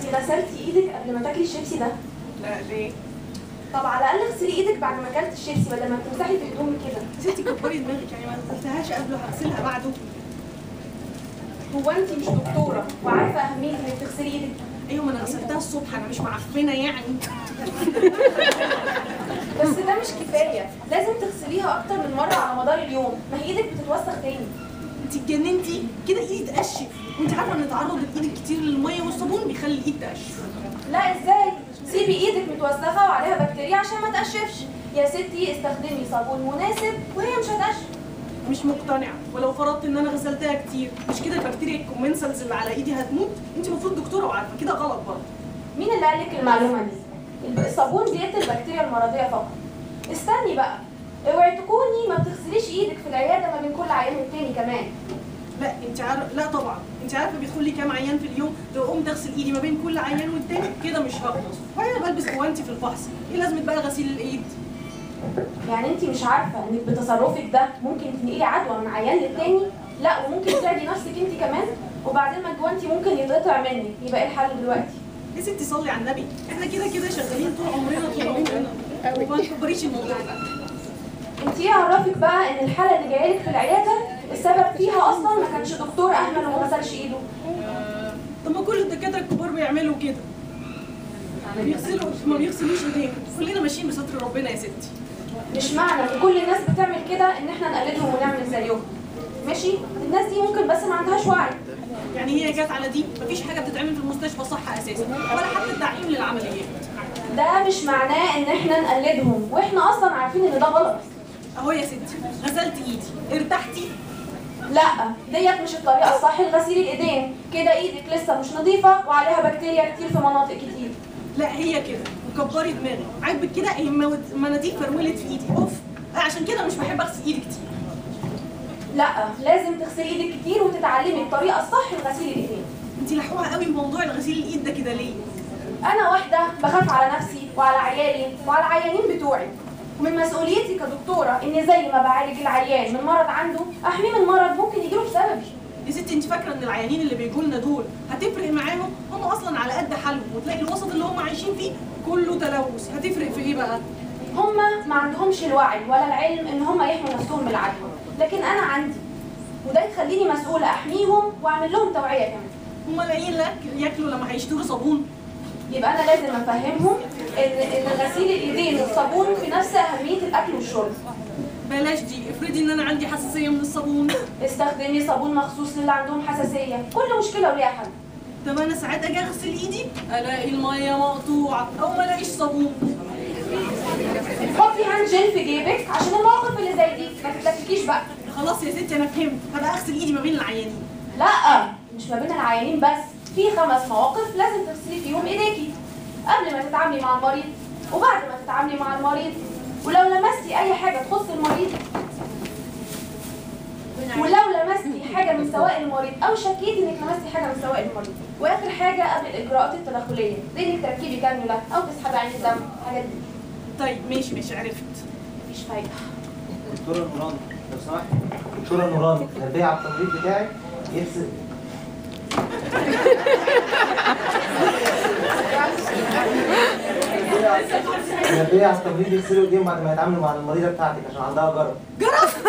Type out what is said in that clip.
انت غسلتي ايدك قبل ما تاكلي الشيبسي ده لا ليه؟ طب على الاقل اغسلي ايدك بعد ما اكلت الشيبسي بدل ما بتمسحي في هدومك كده يا ستي كبري دماغك يعني ما غسلتهاش قبله هغسلها بعده هو انت مش دكتوره وعارفه اهميه انك تغسلي ايدك ايوه ما انا غسلتها الصبح انا مش معفنه يعني بس ده مش كفايه لازم تغسليها اكتر من مره على مدار اليوم ما هي ايدك بتتوسخ تاني انت اتجننتي كده ايدي تقشف وانت عارفه ان تعرض الايد كتير للميه والصابون بيخلي الايد تقشف لا ازاي سيبي ايدك متوسخه وعليها بكتيريا عشان ما تقشفش يا ستي استخدمي صابون مناسب وهي مش هتقشف مش مقتنعه ولو فرضت ان انا غسلتها كتير مش كده البكتيريا الكومنسلز اللي على ايدي هتموت انت المفروض دكتوره وعارفه كده غلط برضه مين اللي قال لك المعلومه دي الصابون بيقتل البكتيريا المرضيه فقط استني بقى اوعي تكوني ما بتغسليش ايدك في العياده ما بين كل عيان والتاني كمان لا انت عارفه لا طبعا انت عارفه بيدخل لي كام عيان في اليوم لو قمت اغسل ايدي ما بين كل عيان والتاني كده مش هخلص وبعدين أنا بلبس جوانتي في الفحص ايه لازمه بقى غسيل الايد يعني انت مش عارفه انك بتصرفك ده ممكن تنقلي عدوى من عيان للتاني لا وممكن تعدي نفسك انت كمان وبعدين ما جوانتي ممكن يتقطع منك يبقى ايه الحل دلوقتي يا ستي صلي على النبي احنا كده كده شغالين طول عمرنا طول عمرنا وما تكبريش الموضوع ده انت ايه عرفك بقى ان الحاله اللي جايه لك في العياده السبب فيها اصلا ما كانش دكتور اهمل وما غسلش ايده آه، طب ما كل الدكاتره الكبار بيعملوا كده بيغسلوا ما بيغسلوش ايديهم كلنا ماشيين بستر ربنا يا ستي مش معنى ان كل الناس بتعمل كده ان احنا نقلدهم ونعمل زيهم ماشي الناس دي ممكن بس ما عندهاش وعي يعني هي جت على دي مفيش حاجه بتتعمل في المستشفى صح اساسا ولا حتى التعقيم للعمليات ده مش معناه ان احنا نقلدهم واحنا اصلا عارفين ان ده غلط اهو يا ستي غسلت ايدي ارتحتي لا ديت مش الطريقه الصح لغسيل الايدين كده ايدك لسه مش نظيفه وعليها بكتيريا كتير في مناطق كتير لا هي كده وكبري دماغك عاجبك كده هي المو- المناديل فرولت في ايدي اوف آه، عشان كده مش بحب اغسل ايدي كتير لا لازم تغسلي ايدك كتير وتتعلمي الطريقه الصح لغسيل الايدين انت لحوها قوي بموضوع الغسيل الايد ده كده ليه انا واحده بخاف على نفسي وعلى عيالي وعلى العيانين بتوعي ومن مسؤوليتي كدكتوره اني زي ما بعالج العيان من مرض عنده احميه من مرض ممكن يجيله بسببي يا ستي انت فاكره ان العيانين اللي بيجوا لنا دول هتفرق معاهم هم اصلا على قد حالهم وتلاقي الوسط اللي هم عايشين فيه كله تلوث هتفرق في ايه بقى هما ما عندهمش الوعي ولا العلم ان هما يحموا نفسهم من العدوى لكن انا عندي وده يخليني مسؤوله احميهم واعمل لهم توعيه كمان هم لاقيين الأكل ياكلوا لما هيشتروا صابون يبقى انا لازم افهمهم ان ان غسيل الايدين والصابون في نفس اهميه الاكل والشرب بلاش دي افرضي ان انا عندي حساسيه من الصابون استخدمي صابون مخصوص للي عندهم حساسيه كل مشكله وليها حل طب انا ساعات اجي اغسل ايدي الاقي الميه مقطوعه او ما الاقيش صابون حطي هاند جel في جيبك عشان المواقف اللي زي دي ما تتلككيش بقى خلاص يا ستي انا فهمت هبقى اغسل ايدي ما بين العيانين لا مش ما بين العيانين بس في خمس مواقف لازم تغسلي فيهم ايديكي قبل ما تتعاملي مع المريض وبعد ما تتعاملي مع المريض ولو لمستي اي حاجه تخص المريض ولو لمستي حاجه من سوائل المريض او شكيتي انك لمستي حاجه من سوائل المريض واخر حاجه قبل الاجراءات التدخليه زي انك تركبي كانيولا او تسحبي عين الدم الحاجات دي طيب ماشي ماشي عرفت مفيش فايده دكتورة نوران لو سمحت دكتورة نوران نبهي على التمريض بتاعك يغسل نبهي على التمريض يغسلوا ايديهم بعد ما يتعاملوا مع المريضة بتاعتك عشان عندها جرب جرس